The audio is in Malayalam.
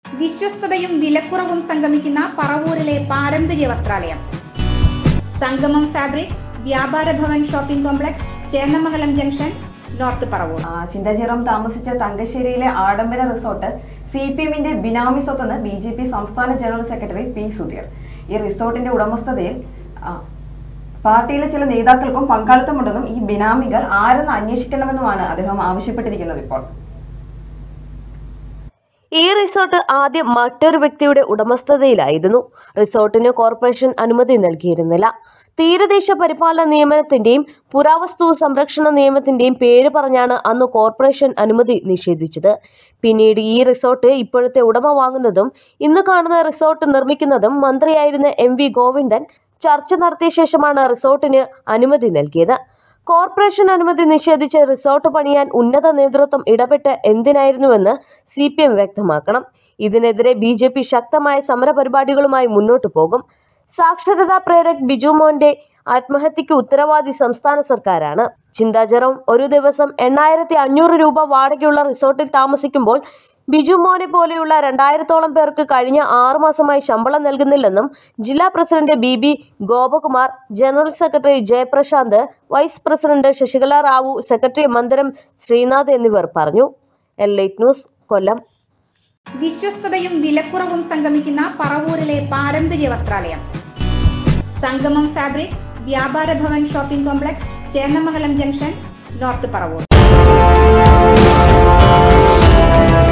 വിശ്വസ്തതയും വിലക്കുറവും സംഗമിക്കുന്ന പറവൂരിലെ പാരമ്പര്യ വസ്ത്രാലയം സംഗമം ഫാബ്രിക് വ്യാപാര ഭവൻ shopping complex Chennamangalam junction north Paravur ആ, ചിന്തചിറം താമസിച്ച തങ്കശ്ശേരിയിലെ ആഡംബര റിസോർട്ട് സി പി എമ്മിന്റെ ബിനാമി സ്വത്തെന്ന് ബി ജെ പി സംസ്ഥാന ജനറൽ സെക്രട്ടറി പി സുധീർ ഈ റിസോർട്ടിന്റെ ഉടമസ്ഥതയിൽ ആ, പാർട്ടിയിലെ ചില നേതാക്കൾക്കും പങ്കാളിത്തമുണ്ടെന്നും ഈ ബിനാമികൾ ആരെന്ന് അന്വേഷിക്കണമെന്നുമാണ് അദ്ദേഹം ആവശ്യപ്പെട്ടിരിക്കുന്നത് ഇപ്പോൾ ഈ റിസോർട്ട് ആദ്യം മറ്റൊരു വ്യക്തിയുടെ ഉടമസ്ഥതയിലായിരുന്നു റിസോർട്ടിന് കോർപ്പറേഷൻ അനുമതി നൽകിയിരുന്നില്ല തീരദേശ പരിപാലന നിയമനത്തിന്റെയും പുരാവസ്തു സംരക്ഷണ നിയമത്തിന്റെയും പേര് പറഞ്ഞാണ് അന്ന് കോർപ്പറേഷൻ അനുമതി നിഷേധിച്ചത് പിന്നീട് ഈ റിസോർട്ട് ഇപ്പോഴത്തെ ഉടമ വാങ്ങുന്നതും ഇന്ന് കാണുന്ന റിസോർട്ട് നിർമ്മിക്കുന്നതും മന്ത്രിയായിരുന്ന എം വി ഗോവിന്ദൻ ചർച്ച നടത്തിയ ശേഷമാണ് റിസോർട്ടിന് അനുമതി നൽകിയത് കോർപ്പറേഷൻ അനുമതി നിഷേധിച്ച് റിസോർട്ട് പണിയാൻ ഉന്നത നേതൃത്വം ഇടപെട്ട് എന്തിനായിരുന്നുവെന്ന് സി പി എം വ്യക്തമാക്കണം ഇതിനെതിരെ ബി ജെ പി ശക്തമായ സമരപരിപാടികളുമായി മുന്നോട്ടു പോകും സാക്ഷരതാ പ്രേരക് ബിജു മോന്റെ ആത്മഹത്യക്ക് ഉത്തരവാദി സംസ്ഥാന സർക്കാരാണ് ചിന്താജറം ഒരു ദിവസം എണ്ണായിരത്തി അഞ്ഞൂറ് രൂപ വാടകയുള്ള റിസോർട്ടിൽ താമസിക്കുമ്പോൾ ബിജു മോനെ പോലെയുള്ള രണ്ടായിരത്തോളം പേർക്ക് കഴിഞ്ഞ ആറുമാസമായി ശമ്പളം നൽകുന്നില്ലെന്നും ജില്ലാ president B B Gopakumar general secretary Jayaprasanth vice president Sasikala Rao secretary Mandaram Sreenath എന്നിവർ പറഞ്ഞു എല്ലൈറ്റ് ന്യൂസ് കൊല്ലം വിശ്വസ്തതയും വിലക്കുറവും സംഗമിക്കുന്ന പറവൂരിലെ പാരമ്പര്യ വസ്ത്രാലയം സംഗമം ഫാബ്രിക് വ്യാപാര ഭവൻ shopping complex Chennamangalam junction north Paravur